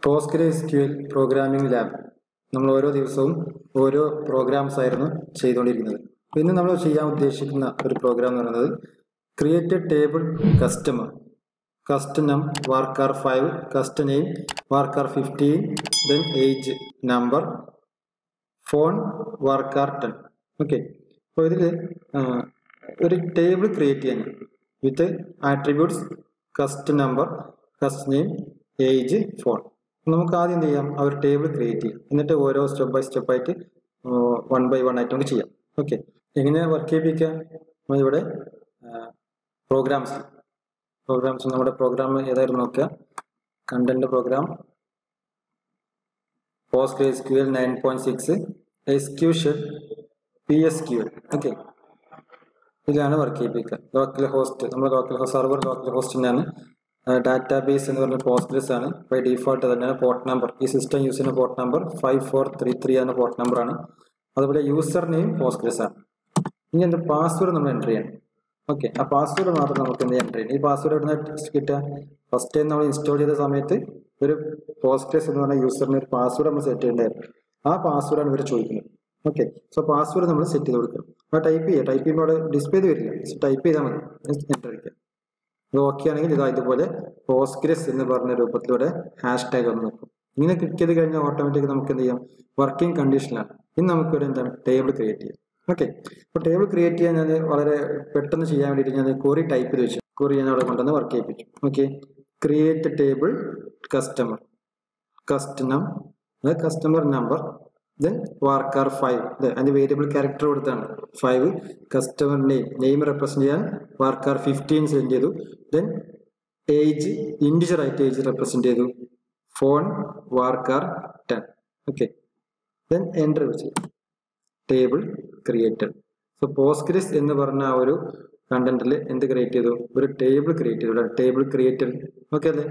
post S Q L programming lab നമ്മൾ ഓരോ ദിവസവും ഓരോ പ്രോഗ്രാംസ് ആയിരുന്നു ചെയ്തുകൊണ്ടിരിക്കുന്നത് അപ്പോൾ ഇന്ന് നമ്മൾ ചെയ്യാൻ ഉദ്ദേശിക്കുന്ന ഒരു പ്രോഗ്രാം എന്ന് പറയുന്നത് create a table customer custom varchar five cust name varchar fifteen then age number phone varchar ten okay അപ്പോൾ ഇതിൽ ഒരു ടേബിൾ ക്രിയേറ്റ് ചെയ്യാൻ with attributes cust number cust name age phone നമുക്ക് ആദ്യം എന്ത് ചെയ്യാം ആ ഒരു ടേബിൾ ക്രിയേറ്റ് ചെയ്യാം എന്നിട്ട് ഓരോ സ്റ്റെപ്പ് ബൈ സ്റ്റെപ്പ് ആയിട്ട് വൺ ബൈ വൺ ആയിട്ട് നമുക്ക് ചെയ്യാം ഓക്കെ എങ്ങനെയാണ് വർക്ക് ചെയ്യിപ്പിക്കുക നമ്മളിവിടെ പ്രോഗ്രാംസ് പ്രോഗ്രാംസ് നമ്മുടെ പ്രോഗ്രാം ഏതായിരുന്നു നോക്കുക content program post S Q L nine point six S Q shell P S Q L okay ഇതിലാണ് വർക്ക് ചെയ്യിപ്പിക്കുക ലോക്കൽ ഹോസ്റ്റ് നമ്മുടെ ലോക്കൽ ഹോസ്റ്റ് സർവർ ലോക്കൽ ഹോസ്റ്റിനാണ് ഡാറ്റാബേസ് എന്ന് പറഞ്ഞ പോസ്റ്റ്ഗ്രസ് ആണ് ബൈ ഡിഫോൾട്ട് തന്നെയാണ് പോർട്ട് നമ്പർ ഈ സിസ്റ്റം യൂസ് ചെയ്യുന്ന port number five four three three എന്ന പോർട്ട് നമ്പറാണ് അതുപോലെ യൂസർ നെയിം പോസ്റ്റ്ഗ്രസ് ആണ് ഇനി എന്ത് പാസ്വേഡ് നമ്മൾ എൻ്റർ ചെയ്യണം ഓക്കെ ആ പാസ്വേഡ് മാത്രം നമുക്ക് എന്ത് എൻ്റർ ചെയ്യണം ഈ പാസ്വേഡ് എവിടെ നിന്ന് കിട്ടുക ഫസ്റ്റ് ടൈം നമ്മൾ ഇൻസ്റ്റാൾ ചെയ്ത സമയത്ത് ഒരു പോസ്റ്റ്ഗ്രസ് എന്ന് പറഞ്ഞ യൂസറിന് ഒരു പാസ്വേഡ് നമ്മൾ സെറ്റ് ചെയ്യേണ്ടായിരുന്നു ആ പാസ്വേഡാണ് ഇവർ ചോദിക്കുന്നത് ഓക്കെ സോ പാസ്വേഡ് നമ്മൾ സെറ്റ് ചെയ്ത് കൊടുക്കണം അപ്പോൾ ടൈപ്പ് ചെയ്യുക ടൈപ്പ് ചെയ്യുമ്പോൾ ഡിസ്പ്ലേ വരില്ല ടൈപ്പ് ചെയ്താൽ മതി എൻ്റർ അടിക്കുക ഇത് ഓക്കെ ആണെങ്കിൽ ഇതാ ഇതുപോലെ പോസ്റ്റ്ഗ്രസ് എന്ന് പറഞ്ഞ രൂപത്തിലൂടെ ഹാഷ് ടാഗ് ഒന്ന് നോക്കും ഇങ്ങനെ ക്ലിക്ക് ചെയ്ത് കഴിഞ്ഞാൽ ഓട്ടോമാറ്റിക് നമുക്ക് എന്ത് ചെയ്യാം വർക്കിംഗ് കണ്ടീഷനിലാണ് ഇനി നമുക്ക് ഇവിടെ എന്താണ് ടേബിൾ ക്രിയേറ്റ് ചെയ്യാം ഓക്കെ അപ്പോൾ ടേബിൾ ക്രിയേറ്റ് ചെയ്യാൻ ഞാൻ വളരെ പെട്ടെന്ന് ചെയ്യാൻ വേണ്ടിയിട്ട് ഞാൻ കോറി ടൈപ്പ് ചെയ്ത് വെച്ചു കോറി ഞാൻ അവിടെ കൊണ്ടുവന്ന് വർക്ക് ചെയ്യിപ്പിച്ചു okay create table customer customer അതായത് customer number then varchar five അതിന്റെ വേരിയബിൾ ക്യാരക്ടർ കൊടുത്താണ് five customer name name represent ചെയ്യാൻ വാർക്കാർ ഫിഫ്റ്റീൻ സെൻഡ് ചെയ്തു ദെൻ ഏജ് ഇൻഡിജർ ആയിട്ട് ഏജ് റെപ്രസെന്റ് ചെയ്തു phone varchar ten okay then enter വെച്ച് table created so Postgres എന്ന് പറഞ്ഞ ആ ഒരു കണ്ടന്റിൽ എന്ത് ക്രിയേറ്റ് ചെയ്തു ഒരു ടേബിൾ ക്രിയേറ്റ് ചെയ്തു ടേബിൾ ക്രിയേറ്റഡ് ഓക്കെ അല്ലേ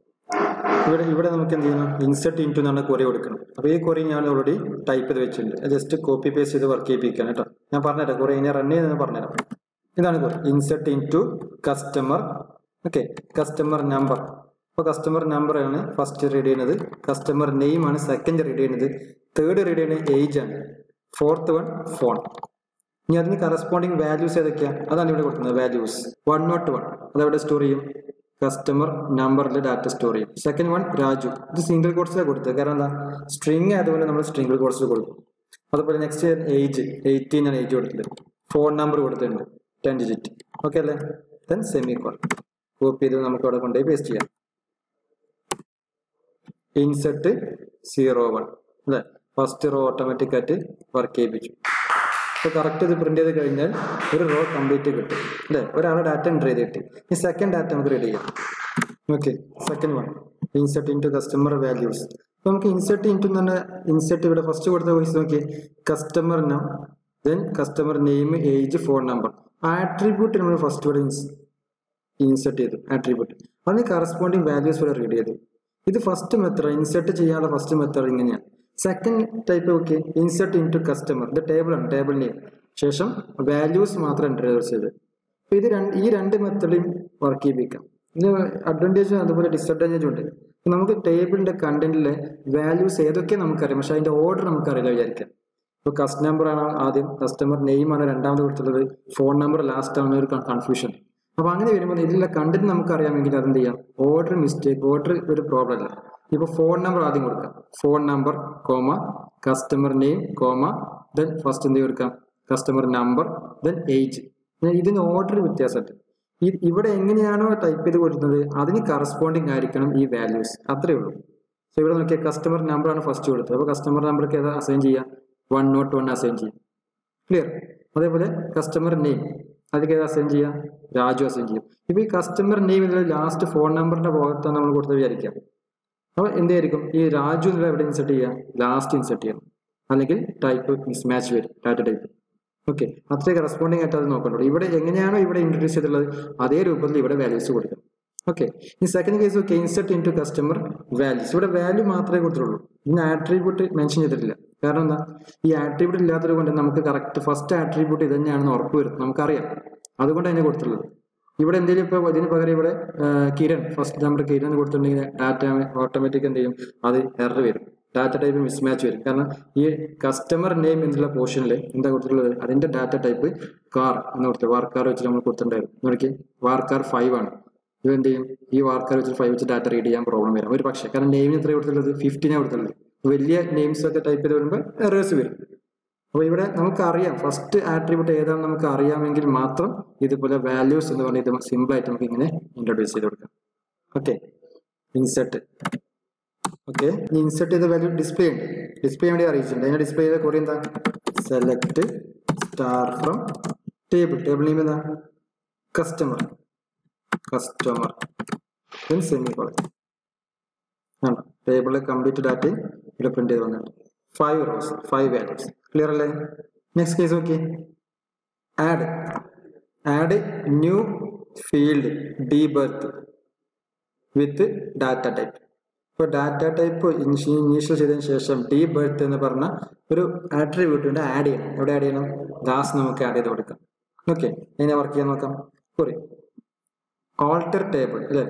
ഇവിടെ ഇവിടെ നമുക്ക് എന്ത് ചെയ്യണം ഇൻസെർട്ട് ഇൻറ്റു എന്നാണ് കൊറി കൊടുക്കണം അപ്പോൾ ഈ കൊറി ഞാൻ ഓൾറെഡി ടൈപ്പ് ചെയ്ത് വെച്ചിട്ടുണ്ട് ജസ്റ്റ് കോപ്പി പേസ്റ്റ് ചെയ്ത് വർക്ക് ചെയ്യിപ്പിക്കാൻ കേട്ടോ ഞാൻ പറഞ്ഞുതരാം കുറെ ഇനി റൺ ചെയ്ത് പറഞ്ഞുതരാം ഇതാണ് query insert into customer okay customer number അപ്പോൾ കസ്റ്റമർ നമ്പർ ആണ് ഫസ്റ്റ് റീഡ് ചെയ്യുന്നത് കസ്റ്റമർ നെയിം ആണ് സെക്കൻഡ് റീഡ് ചെയ്യുന്നത് തേർഡ് റീഡ് ചെയ്യുന്നത് ഏജ് ആണ് ഫോർത്ത് വൺ ഫോൺ ഇനി അതിന് കറസ്പോണ്ടിങ് വാല്യൂസ് ഏതൊക്കെയാണ് അതാണ് ഇവിടെ കൊടുക്കുന്നത് വാല്യൂസ് വൺ നോട്ട് വൺ അതെവിടെ സ്റ്റോർ ചെയ്യും കസ്റ്റമർ നമ്പറിൽ ഡാറ്റ സ്റ്റോർ ചെയ്യും സെക്കൻഡ് വൺ രാജു ഇത് സിംഗിൾ കോഡ്സിലാണ് കൊടുത്തത് കാരണം എന്താ സ്ട്രിങ് ആയതുപോലെ നമ്മൾ സിംഗിൾ കോഡ്സിൽ കൊടുക്കും അതുപോലെ നെക്സ്റ്റ് ഏജ് എയ്റ്റീൻ ആണ് ഏജ് കൊടുത്തത് ഫോൺ നമ്പർ കൊടുത്തിട്ടുണ്ട് ടെൻ ഡിജിറ്റ് ഓക്കെ അല്ലേ ദെൻ സെമി കോൾ കോപ്പി ചെയ്ത് നമുക്ക് അവിടെ കൊണ്ടുപോയി പേസ്റ്റ് ചെയ്യാം ഇൻസെർട്ട് സീറോ വൺ അല്ലേ ഫസ്റ്റ് റോ ഓട്ടോമാറ്റിക് ആയിട്ട് വർക്ക് ചെയ്യിപ്പിച്ചു അപ്പോൾ കറക്റ്റ് ഇത് പ്രിന്റ് ചെയ്ത് കഴിഞ്ഞാൽ ഒരു റോ കംപ്ലീറ്റ് കിട്ടും അല്ലേ ഒരാളുടെ ഡാറ്റ എൻ്റർ ചെയ്ത് കിട്ടി ഈ സെക്കൻഡ് ഡാറ്റ നമുക്ക് റെഡി ചെയ്യാം okay second one insert into customer values അപ്പോൾ നമുക്ക് ഇൻസെർട്ട് ഇൻ ടു തന്നെ ഇൻസെർട്ട് ഇവിടെ ഫസ്റ്റ് കൊടുത്ത വോയിസ് നോക്കി customer num then customer name age phone number attribute നമ്മൾ ഫസ്റ്റ് ഇവിടെ ഇൻസെർട്ട് ചെയ്തു ആട്രിബ്യൂട്ട് അതിന് കറസ്പോണ്ടിങ് വാല്യൂസ് ഇവിടെ റീഡ് ചെയ്തു ഇത് ഫസ്റ്റ് മെത്തേഡ് ഇൻസെർട്ട് ചെയ്യാനുള്ള ഫസ്റ്റ് മെത്തേഡ് ഇങ്ങനെയാണ് second type okay insert into customer ഇത് ടേബിൾ ആണ് ടേബിൾ നെയിം ശേഷം വാല്യൂസ് മാത്രം എൻ്റർ ചെയ്ത് അപ്പോൾ ഇത് രണ്ട് ഈ രണ്ട് മെത്തഡും വർക്ക് ചെയ്യിപ്പിക്കാം ഇതിന് അഡ്വാൻറ്റേജും അതുപോലെ ഡിസഡ്വാൻറ്റേജും ഉണ്ട് നമുക്ക് ടേബിളിന്റെ കണ്ടന്റിലെ വാല്യൂസ് ഏതൊക്കെ നമുക്കറിയാം പക്ഷെ അതിന്റെ ഓർഡർ നമുക്കറിയില്ല വിചാരിക്കാം ഇപ്പോൾ കസ്റ്റ് നമ്പർ ആണ് ആദ്യം കസ്റ്റമർ നെയിം ആണ് രണ്ടാമത് കൊടുത്തുള്ളത് ഫോൺ നമ്പർ ലാസ്റ്റ് ആണ് ഒരു കൺഫ്യൂഷൻ അപ്പോൾ അങ്ങനെ വരുമ്പോൾ ഇതിലെ കണ്ടന്റ് നമുക്ക് അറിയാമെങ്കിൽ അതെന്ത് ചെയ്യാം ഓർഡർ മിസ്റ്റേക്ക് ഓർഡർ ഒരു പ്രോബ്ലം അല്ല ഇപ്പൊ ഫോൺ നമ്പർ ആദ്യം കൊടുക്കാം phone number comma customer name comma then first എന്ത് കൊടുക്കാം കസ്റ്റമർ നമ്പർ ദെൻ ഏജ് ഇതിന് ഓർഡർ വ്യത്യാസമുണ്ട് ഈ ഇവിടെ എങ്ങനെയാണോ ടൈപ്പ് ചെയ്ത് കൊടുക്കുന്നത് അതിന് കറസ്പോണ്ടിങ് ആയിരിക്കണം ഈ വാല്യൂസ് അത്രേ ഉള്ളൂ സോ ഇവിടെ നോക്കിയാൽ കസ്റ്റമർ നമ്പർ ആണ് ഫസ്റ്റ് കൊടുത്തത് അപ്പോൾ കസ്റ്റമർ നമ്പർക്ക് ഏതാ അസൈൻ ചെയ്യാം വൺ നോട്ട് വൺ അസൈൻ ചെയ്യാം ക്ലിയർ അതേപോലെ കസ്റ്റമർ നെയിം അതിലേക്ക് ഏതാ അസൈൻ ചെയ്യാം രാജു അസൈൻ ചെയ്യും ഇപ്പോൾ ഈ കസ്റ്റമർ നെയിം ഇതിൽ ലാസ്റ്റ് ഫോൺ നമ്പറിന്റെ ഭാഗത്താണ് നമ്മൾ കൊടുത്തത് വിചാരിക്കാം അപ്പോൾ എന്തായിരിക്കും ഈ രാജു എന്നുള്ള എവിടെ ഇൻസെർട്ട് ചെയ്യാം ലാസ്റ്റ് ഇൻസെർട്ട് ചെയ്യണം അല്ലെങ്കിൽ ടൈപ്പ് മിസ്മാച്ച് വരും ഡാറ്റ ടൈപ്പ് ഓക്കെ അത്രേ കറസ്പോണ്ടിങ് ആയിട്ട് അത് നോക്കണ്ടുള്ളൂ ഇവിടെ എങ്ങനെയാണോ ഇവിടെ ഇൻട്രൊഡ്യൂസ് ചെയ്തിട്ടുള്ളത് അതേ രൂപത്തിൽ ഇവിടെ വാല്യൂസ് കൊടുക്കണം ഓക്കെ ഈ second case okay insert into customer values ഇവിടെ വാല്യൂ മാത്രമേ കൊടുത്തുള്ളൂ ഇന്ന് ആട്രിബ്യൂട്ട് മെൻഷൻ ചെയ്തിട്ടില്ല കാരണം എന്താ ഈ ആട്രിബ്യൂട്ട് ഇല്ലാത്തത് കൊണ്ട് നമുക്ക് കറക്റ്റ് ഫസ്റ്റ് ആട്രിബ്യൂട്ട് ഇത് തന്നെയാണെന്ന് ഉറപ്പ് വരും നമുക്കറിയാം അതുകൊണ്ട് അതിനെ കൊടുത്തുള്ളത് ഇവിടെ എന്തെങ്കിലും ഇപ്പോൾ ഇതിന് പകരം ഇവിടെ ആ, കിരൺ ഫസ്റ്റ് നമ്പർ കിരൺ കൊടുത്തിട്ടുണ്ടെങ്കിൽ ഡാറ്റ ഓട്ടോമാറ്റിക് എന്ത് ചെയ്യും അത് എറർ വരും ഡാറ്റ ടൈപ്പ് മിസ്മാച്ച് വരും കാരണം ഈ കസ്റ്റമർ നെയിം എന്നുള്ള പോർഷനിൽ എന്താ കൊടുത്തിട്ടുള്ളത് അതിന്റെ ഡാറ്റ ടൈപ്പ് കാർ എന്ന് കൊടുത്തത് വാർക്കാർ വെച്ച് നമ്മൾ കൊടുത്തിട്ടുണ്ടായിരുന്നു നോക്കി വാർക്കാർ ഫൈവ് ആണ് ഇത് എന്ത് ചെയ്യും ഈ വാർക്കാർ വെച്ച് ഫൈവ് വെച്ച് ഡാറ്റ റീഡ് ചെയ്യാൻ പ്രോബ്ലം വരും ഒരു പക്ഷേ കാരണം നെയിമിന് എത്ര കൊടുത്തിട്ടുള്ളത് ഫിഫ്റ്റീനെ കൊടുത്തിട്ടുള്ളത് വലിയ നെയിംസ് ഒക്കെ ടൈപ്പ് ചെയ്ത് വരുമ്പോൾ എറേഴ്സ് വരും അപ്പോൾ ഇവിടെ നമുക്ക് അറിയാം ഫസ്റ്റ് ആട്രിബ്യൂട്ട് ഏതാണെന്ന് നമുക്ക് അറിയാമെങ്കിൽ മാത്രം ഇതുപോലെ വാല്യൂസ് എന്ന് പറഞ്ഞ് ഇത് സിമ്പിൾ ആയിട്ട് നമുക്ക് ഇങ്ങനെ ഇൻട്രൊഡ്യൂസ് ചെയ്ത് കൊടുക്കാം ഓക്കെ ഇൻസെർട്ട് ഓക്കെ ഇൻസെർട്ട് ചെയ്ത വാല്യൂ ഡിസ്പ്ലേ ഉണ്ട് ഡിസ്പ്ലേ വേണ്ടി അറിയിച്ചിട്ടുണ്ട് അതിനെ ഡിസ്പ്ലേ ചെയ്ത കൂടി എന്താ select star from table table name എന്താ customer customer then semi colon ആണ് ടേബിളിൽ കംപ്ലീറ്റ് ഡാറ്റയും ഇവിടെ പ്രിന്റ് ചെയ്ത് വന്നിട്ടുണ്ട് five rows five values clear അല്ലേ നെക്സ്റ്റ് കേസ് നോക്കി add add new field D birth with data type ഇപ്പോൾ ഡാറ്റ ടൈപ്പ് ഇനീഷ്യൽ ചെയ്തതിന് ശേഷം ഡി ബർത്ത് എന്ന് പറഞ്ഞ ഒരു ആട്രിബ്യൂട്ടിൻ്റെ ആഡ് ചെയ്യണം എവിടെ ആഡ് ചെയ്യണം ദാസ് നമുക്ക് ആഡ് ചെയ്ത് കൊടുക്കാം ഓക്കെ എങ്ങനെ വർക്ക് ചെയ്യാൻ നോക്കാം കുറി ഓൾട്ടർ ടേബിൾ അല്ലേ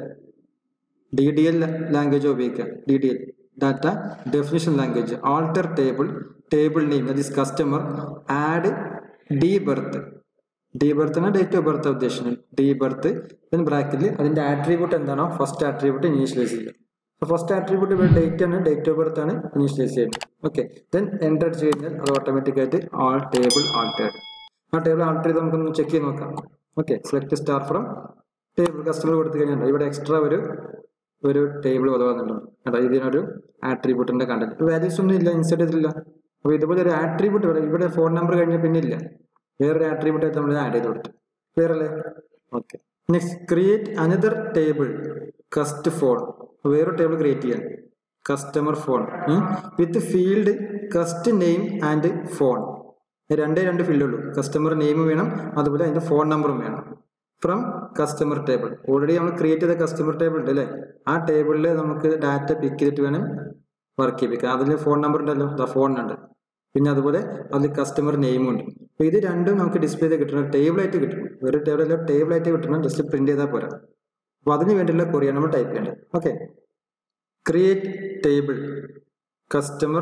ഡി ഡി എൽ ലാംഗ്വേജ് ഉപയോഗിക്കാം D D L data definition language alter table table name that is customer add D birth D ബർത്തിന് ഡേറ്റ് ഓഫ് ബർത്ത് ഉദ്ദേശിക്കുന്നത് ഡി ബർത്ത് ദെൻ ബ്രാക്കറ്റിൽ അതിന്റെ attribute എന്താണോ first attribute initialise ചെയ്യുക first attribute ഇവിടെ date ആണ് date of birth ആണ് initialise ചെയ്യുന്നത് ഓക്കെ ദെൻ എൻ്റർ അടിച്ച് കഴിഞ്ഞാൽ അത് ഓട്ടോമാറ്റിക് ആയിട്ട് ആൾ ടേബിൾ ആൾട്ടേഡ് ആ ടേബിൾ ആൾട്ടർ ചെയ്ത് നമുക്കൊന്ന് ചെക്ക് ചെയ്ത് നോക്കാം okay select star from table customer കൊടുത്തു കഴിഞ്ഞാൽ ഇവിടെ എക്സ്ട്രാ ഒരു ഒരു ടേബിൾ വന്നിട്ടുണ്ട് കേട്ടോ ഇതിനൊരു ആട്രിബ്യൂട്ടിന്റെ കണ്ടന്റ് വാല്യൂസ് ഒന്നും ഇല്ല ഇൻസെർട്ട് ചെയ്തിട്ടില്ല അപ്പോൾ ഇതുപോലെ ഒരു ആട്രിബ്യൂട്ട് ഇവിടെ ഇവിടെ ഫോൺ നമ്പർ കഴിഞ്ഞാൽ പിന്നെ ഇല്ല വേറൊരു ആട്രിബ്യൂട്ട് ആയിട്ട് നമ്മൾ ആഡ് ചെയ്ത് കൊടുത്തു ക്ലിയർ അല്ലേ okay next create another table cust phone വേറൊരു ടേബിൾ ക്രിയേറ്റ് ചെയ്യാൻ customer phone with field cust name and phone രണ്ടേ രണ്ട് ഫീൽഡേ ഉള്ളൂ കസ്റ്റമർ നെയിം വേണം അതുപോലെ അതിന്റെ ഫോൺ നമ്പറും വേണം ഫ്രം കസ്റ്റമർ ടേബിൾ ഓൾറെഡി നമ്മൾ ക്രിയേറ്റ് ചെയ്ത കസ്റ്റമർ ടേബിൾ ഉണ്ട് അല്ലേ ആ ടേബിളിൽ നമുക്ക് ഡാറ്റ പിക്ക് ചെയ്തിട്ട് വേണം വർക്ക് ചെയ്യിപ്പിക്കാം അതിൽ ഫോൺ നമ്പർ ഉണ്ടല്ലോ ദ ഫോൺ ഉണ്ട് പിന്നെ അതുപോലെ അതിൽ കസ്റ്റമർ നെയിമും ഉണ്ട് അപ്പോൾ ഇത് രണ്ടും നമുക്ക് ഡിസ്പ്ലേ ചെയ്ത് കിട്ടണം ടേബിൾ ആയിട്ട് കിട്ടണം ഒരു ടേബിൾ അല്ല ടേബിൾ ആയിട്ട് കിട്ടണം ജസ്റ്റ് പ്രിന്റ് ചെയ്താൽ പോരാ അപ്പോൾ അതിന് വേണ്ടിയുള്ള കൊറിയാണ് നമ്മൾ ടൈപ്പ് ചെയ്യേണ്ടത് okay create table customer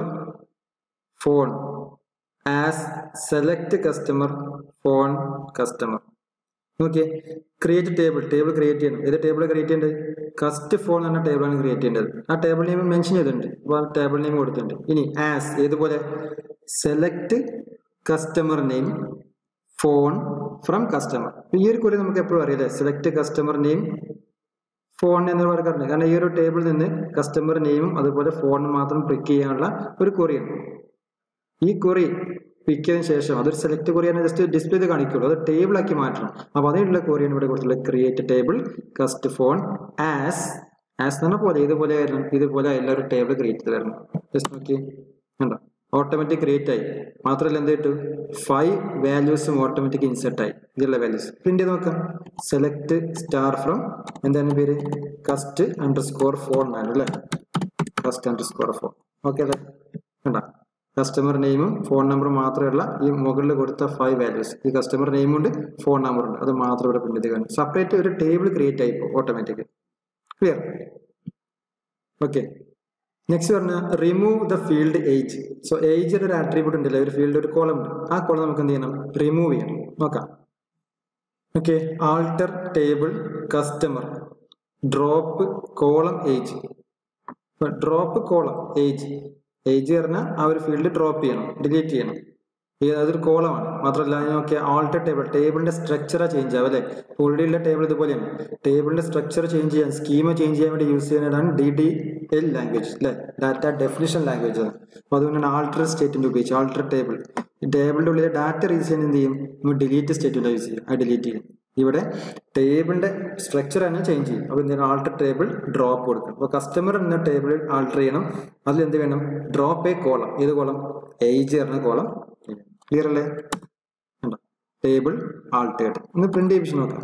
phone as select customer phone customer okay create table table create ചെയ്യണം ഏത് ടേബിൾ ക്രിയേറ്റ് ചെയ്യേണ്ടത് കസ്റ്റ് ഫോൺ എന്ന ടേബിളാണ് ക്രിയേറ്റ് ചെയ്യേണ്ടത് ആ ടേബിൾ നെയിം മെൻഷൻ ചെയ്തിട്ടുണ്ട് അപ്പോൾ ആ ടേബിൾ നെയിം കൊടുത്തിട്ടുണ്ട് ഇനി ആസ് ഏതുപോലെ select customer name phone from customer ഈ ഒരു കുറി നമുക്ക് എപ്പോഴും അറിയാലേ സെലക്ട് കസ്റ്റമർ നെയിം ഫോൺ എന്ന് പറയാറുണ്ട് കാരണം ഈ ഒരു ടേബിളിൽ നിന്ന് കസ്റ്റമർ നെയിമും അതുപോലെ ഫോണും മാത്രം പിക്ക് ചെയ്യാനുള്ള ഒരു കുറിയാണ് ഈ കുറി പിക്ക് ചെയ്തതിനു ശേഷം അതൊരു സെലക്ട് കുറിയാണ് ജസ്റ്റ് ഡിസ്പ്ലേ ചെയ്ത് കാണിക്കുള്ളൂ അത് ടേബിൾ ആക്കി മാറ്റണം അപ്പോൾ അതിനുള്ള കുറിയാണ് ഇവിടെ കൊടുത്തുള്ളത് create table cust phone as as എന്ന് പറഞ്ഞ പോലെ ഇതുപോലെ ആയിരുന്നു ഇതുപോലെ എല്ലാവരും ടേബിൾ ക്രിയേറ്റ് ചെയ്ത് തരണം ജസ്റ്റ് നോക്കി കണ്ടോ ഓട്ടോമാറ്റിക് ക്രിയേറ്റ് ആയി മാത്രമല്ല എന്ത് കിട്ടും ഫൈവ് വാല്യൂസും ഓട്ടോമാറ്റിക് ഇൻസെർട്ട് ആയി ഇതിലുള്ള വാല്യൂസ് പ്രിന്റ് ചെയ്ത് നോക്കാം സെലക്ട് സ്റ്റാർ ഫ്രം എന്താണ് പേര് കസ്റ്റ് അണ്ടർ സ്കോർ ഫോൺ ആണ് അല്ലേ cust underscore phone okay അല്ലേ കണ്ട കസ്റ്റമർ നെയിമും ഫോൺ നമ്പറും മാത്രമുള്ള ഈ മുകളിൽ കൊടുത്ത ഫൈവ് വാല്യൂസ് ഈ കസ്റ്റമർ നെയിം ഉണ്ട് ഫോൺ നമ്പർ ഉണ്ട് അത് മാത്രം ഇവിടെ പ്രിന്റ് ചെയ്ത് കാണും സെപ്പറേറ്റ് ഒരു ടേബിൾ ക്രിയേറ്റ് ആയി ഓട്ടോമാറ്റിക് ക്ലിയർ ഓക്കെ നെക്സ്റ്റ് പറഞ്ഞ remove the field age so age ഒരു ആട്രിബ്യൂട്ട് ഉണ്ടല്ലോ ഒരു ഫീൽഡ് ഒരു കോളം ഉണ്ട് ആ കോളം നമുക്ക് എന്ത് ചെയ്യണം റിമൂവ് ചെയ്യണം നോക്കാം okay alter table customer drop column age drop column age age പറഞ്ഞാൽ ആ ഒരു ഫീൽഡ് ഡ്രോപ്പ് ചെയ്യണം ഡിലീറ്റ് ചെയ്യണം ഈ അതൊരു കോളമാണ് മാത്രമല്ല അതിന് നോക്കിയാൽ ആൾട്ടർ ടേബിൾ ടേബിളിന്റെ സ്ട്രക്ചർ ചേഞ്ച് ആവും അല്ലേ ഓൾറെഡി ഉള്ള ടേബിൾ ഇതുപോലെയാണ് ടേബിളിന്റെ സ്ട്രക്ചർ ചേഞ്ച് ചെയ്യാൻ സ്കീമ ചേഞ്ച് ചെയ്യാൻ വേണ്ടി യൂസ് ചെയ്യുന്നതാണ് ഡി ഡി എൽ ലാംഗ്വേജ് അല്ലേ ഡാറ്റ ഡെഫിനിഷൻ ലാംഗ്വേജ് ആണ് അപ്പോൾ അതുകൊണ്ടാണ് ആൾട്ടർ സ്റ്റേറ്റ്മെന്റ് ഉപയോഗിച്ച് ആൾട്ടർ ടേബിൾ ഈ ടേബിളിന്റെ ഉള്ളിൽ ഡാറ്റ റീസ് ചെയ്യാൻ എന്ത് ചെയ്യും നമ്മൾ ഡിലീറ്റ് സ്റ്റേറ്റ്മെന്റ് യൂസ് ചെയ്യും ആ ഡിലീറ്റ് ചെയ്യും ഇവിടെ ടേബിളിന്റെ സ്ട്രക്ചർ തന്നെ ചേഞ്ച് ചെയ്യും അപ്പോൾ എന്താണ് ആൾട്ടർ ടേബിൾ ഡ്രോപ്പ് കൊടുക്കും അപ്പോൾ കസ്റ്റമർ എന്ന ടേബിൾ ആൾട്ടർ ചെയ്യണം അതിൽ എന്ത് വേണം ഡ്രോപ്പ് എ കോളം ഏത് കോളം ഏജ് പറഞ്ഞ കോളം ക്ലിയർ അല്ലേ കണ്ടോ ടേബിൾ ആൾട്ടേഡ് ഒന്ന് പ്രിന്റ് ചെയ്യിപ്പിച്ച് നോക്കാം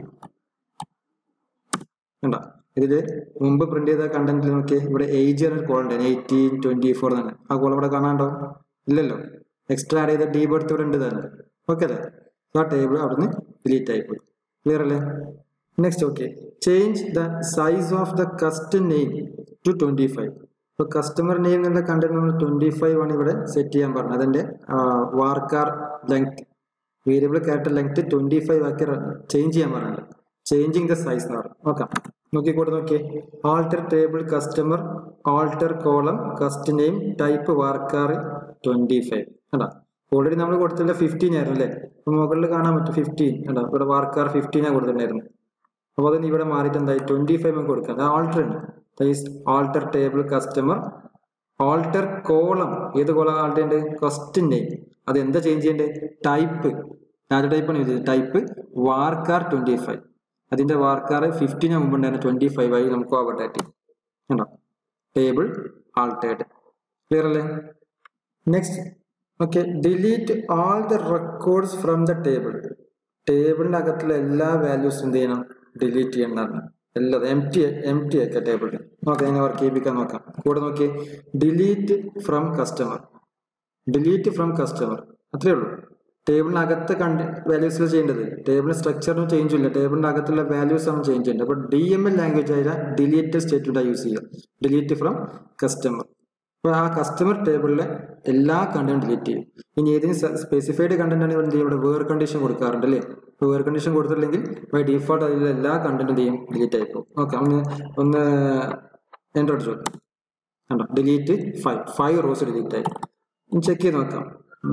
കണ്ടോ ഇതില് മുമ്പ് പ്രിന്റ് ചെയ്ത കണ്ടന്റിൽ നോക്കി ഇവിടെ ഏജ് എന്നൊരു കോളം ഉണ്ട് എയ്റ്റീൻ ട്വന്റി ഫോർ തന്നെ ആ കോളം ഇവിടെ കാണാണ്ടോ ഇല്ലല്ലോ എക്സ്ട്രാ ആഡ് ചെയ്ത ഡീ ബർത്ത് ഇവിടെ ഉണ്ട് തന്നെ ഓക്കെ അല്ലേ ആ ടേബിൾ അവിടുന്ന് ഡിലീറ്റ് ആയിപ്പോയി ക്ലിയർ അല്ലേ next okay change the size of the custom name to twenty five ഇപ്പോൾ കസ്റ്റമർ നെയിം എന്നുള്ള കണ്ടന്റ് നമ്മൾ ട്വന്റി ഫൈവ് ആണ് ഇവിടെ സെറ്റ് ചെയ്യാൻ പറഞ്ഞത് അതിന്റെ varchar length variable character length twenty five ആക്കി ചേഞ്ച് ചെയ്യാൻ പറഞ്ഞിട്ടുണ്ട് ചേഞ്ചിങ് ദ സൈസ് എന്ന് പറഞ്ഞു നോക്കാം നോക്കിക്കൂടെ നോക്കിയേ alter table customer alter column cust name type varchar twenty five കണ്ടാ ഓൾറെഡി നമ്മൾ കൊടുത്തില്ല ഫിഫ്റ്റീൻ ആയിരുന്നു അല്ലേ അപ്പൊ മുകളിൽ കാണാൻ പറ്റും ഫിഫ്റ്റീൻ കണ്ടാ ഇവിടെ വാർക്കാർ ഫിഫ്റ്റീനാണ് കൊടുത്തിട്ടുണ്ടായിരുന്നു അപ്പോൾ അതിന് ഇവിടെ മാറിയിട്ട് എന്തായി ട്വന്റി ഫൈവ് നമുക്ക് കൊടുക്കാം അത് ആൾട്ടർ ഉണ്ട് alter table customer alter column ഏത് കോളം ആൾട്ടർ ഉണ്ട് ക്വസ്റ്റ്യൻ നെയിം അത് എന്താ ചേഞ്ച് ചെയ്യേണ്ടത് ടൈപ്പ് ഡാറ്റ ടൈപ്പ് ആണ് ചെയ്തത് ടൈപ്പ് വാർക്കാർ ട്വന്റി ഫൈവ് അതിന്റെ വാർക്കാർ ഫിഫ്റ്റീന് മുമ്പ് ഉണ്ടായിരുന്നു ട്വന്റി ഫൈവ് ആയി നമുക്ക് ഓവർ ഡാറ്റ കണ്ടോ ടേബിൾ ആൾട്ടേഡ് ക്ലിയർ അല്ലേ next okay delete all the records from the table ടേബിളിന്റെ അകത്തുള്ള എല്ലാ വാല്യൂസും എന്ത് ചെയ്യണം ഡിലീറ്റ് ചെയ്യണം എല്ലാം എം ടി എം ടി ഒക്കെ ടേബിളിൽ നോക്കാം എങ്ങനെ വർക്ക് ചെയ്യിപ്പിക്കാൻ നോക്കാം കൂടെ നോക്കി delete from customer delete from customer അത്രേ ഉള്ളൂ ടേബിളിനകത്ത് കണ്ട് വാല്യൂസിൽ ചെയ്യേണ്ടത് ടേബിൾ സ്ട്രക്ചറിന് ചേഞ്ച് ഇല്ല ടേബിളിന്റെ അകത്തുള്ള വാല്യൂസ് ആണ് ചേഞ്ച് ചെയ്യേണ്ടത് അപ്പോൾ ഡി എം എൽ ലാംഗ്വേജ് ആയ ഡിലീറ്റ് സ്റ്റേറ്റ്മെന്റ് യൂസ് ചെയ്യുക ഡിലീറ്റ് ഫ്രം കസ്റ്റമർ അപ്പോൾ ആ കസ്റ്റമർ ടേബിളിലെ എല്ലാ കണ്ടന്റും ഡിലീറ്റ് ചെയ്യും ഇനി ഏതെങ്കിലും സ്പെസിഫൈഡ് കണ്ടന്റ് ആണ് ഇവിടെ ഇവിടെ വേർ കണ്ടീഷൻ കൊടുക്കാറുണ്ട് അല്ലേ ഇപ്പോൾ വേർ കണ്ടീഷൻ കൊടുത്തില്ലെങ്കിൽ ബൈ ഡിഫോൾട്ട് അതിലെ എല്ലാ കണ്ടന്റും ചെയ്യും ഡിലീറ്റ് ആയി പോകും ഓക്കെ ഒന്ന് ഒന്ന് എൻ്റർ അടിച്ചു കണ്ടോ delete five five rows delete ആയി ചെക്ക് ചെയ്ത് നോക്കാം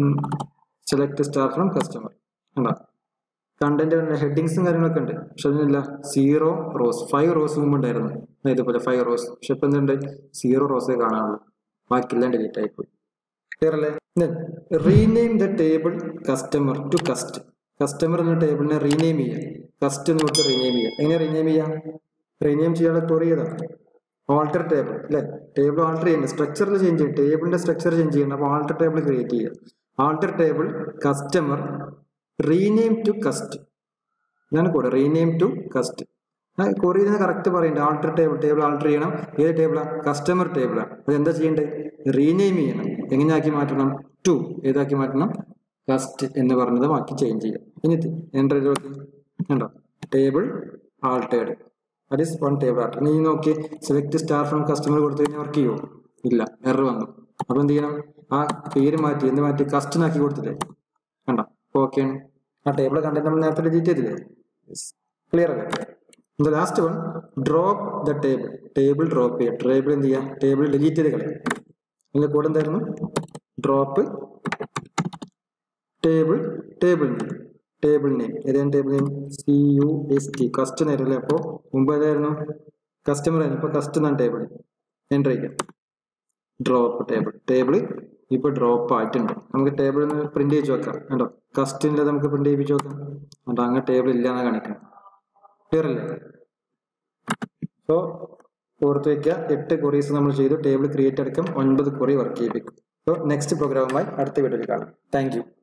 സെലക്ട് സ്റ്റാർ ഫ്രം കസ്റ്റമർ കണ്ടോ കണ്ടന്റ് ഹെഡിങ്സും കാര്യങ്ങളൊക്കെ ഉണ്ട് പക്ഷെ അതിനില്ല സീറോ റോസ് ഫൈവ് റോസ് മുമ്പ് ഉണ്ടായിരുന്നു ഇതുപോലെ ഫൈവ് റോസ് പക്ഷെ ഇപ്പൊ എന്തുണ്ട് സീറോ റോസേ കാണാനുള്ളൂ ബാക്കിയെല്ലാം ഡിലീറ്റ് ആയിപ്പോയി ക്ലിയർ അല്ലേ rename the table customer to cust customer എന്ന ടേബിളിനെ റീനെയിം ചെയ്യാം കസ്റ്റ് എന്ന് കൊടുത്ത് റീനെയിം ചെയ്യാം എങ്ങനെ റീനെയിം ചെയ്യാം റീനെയിം ചെയ്യാനുള്ള ക്വറി ഏതാണ് ആൾട്ടർ ടേബിൾ അല്ലെ ടേബിൾ ആൾട്ടർ ചെയ്യുന്നത് സ്ട്രക്ചറിൽ ചേഞ്ച് ചെയ്യും ടേബിളിന്റെ സ്ട്രക്ചർ ചേഞ്ച് ചെയ്യണം അപ്പോൾ ആൾട്ടർ ടേബിൾ ക്രിയേറ്റ് ചെയ്യുക alter table customer rename to cust ഇതാണ് കൂടെ റീനെയിം ടു കസ്റ്റ് കൊറിയിൽ കറക്റ്റ് പറയണ്ടേ ആൾട്ടർ ടേബിൾ ടേബിൾ ആൾട്ടർ ചെയ്യണം ഏത് ടേബിളാണ് കസ്റ്റമർ ടേബിളാണ് അത് എന്താ ചെയ്യേണ്ടത് റീനെയിം ചെയ്യണം എങ്ങനെയാക്കി മാറ്റണം ടു ഏതാക്കി മാറ്റണം കസ്റ്റ് എന്ന് പറഞ്ഞത് മാറ്റി ചേഞ്ച് ചെയ്യാം ഇനി എൻ്റർ കണ്ടോ table altered that is one table alter ഇനി നോക്കി സെലക്ട് സ്റ്റാർ ഫ്രം കസ്റ്റമർ കൊടുത്തു കഴിഞ്ഞാൽ വർക്ക് ചെയ്യുമോ ഇല്ല എറർ വന്നു അപ്പൊ എന്ത് ചെയ്യണം ആ പേര് മാറ്റി എന്ത് മാറ്റി കസ്റ്റനാക്കി കൊടുത്തില്ലേ കണ്ടോ ഓക്കെയാണ് ആ ടേബിൾ കണ്ടന്റ് നമ്മൾ നേരത്തെ ഡിലീറ്റ് ചെയ്തില്ലേ ക്ലിയർ അല്ലേ the last one drop the table table drop ചെയ്യുക ടേബിൾ എന്ത് ചെയ്യുക ടേബിൾ ഡിലീറ്റ് ചെയ്ത് കളയാം അതിന്റെ കൂടെ എന്തായിരുന്നു drop table table name table name ഏതാണ് table name C U S T customer ആയിരുന്നല്ലേ അപ്പോൾ മുമ്പ് ഏതായിരുന്നു കസ്റ്റമർ ആയിരുന്നു ഇപ്പോൾ കസ്റ്റമർ ടേബിൾ എൻ്റർ ചെയ്യാം ഡ്രോപ്പ് ടേബിൾ ടേബിൾ ഇപ്പൊ ഡ്രോപ്പ് ആയിട്ടുണ്ട് നമുക്ക് ടേബിൾ ഒന്ന് പ്രിന്റ് ചെയ്ത് വെക്കാം കണ്ടോ കസ്റ്റിനില്ല നമുക്ക് പ്രിന്റ് ചെയ്യിപ്പിച്ച് വെക്കാം കണ്ടോ അങ്ങനെ ടേബിൾ ഇല്ലാന്ന് കാണിക്കണം ക്ലിയർ അല്ലേ സോ ഓർത്ത് വെക്കുക എട്ട് കൊറീസ് നമ്മൾ ചെയ്തു ടേബിൾ ക്രിയേറ്റ് അടക്കം ഒൻപത് കൊറി വർക്ക് ചെയ്യിപ്പിക്കും സോ നെക്സ്റ്റ് പ്രോഗ്രാമുമായി അടുത്ത വീഡിയോയിൽ കാണാം താങ്ക് യു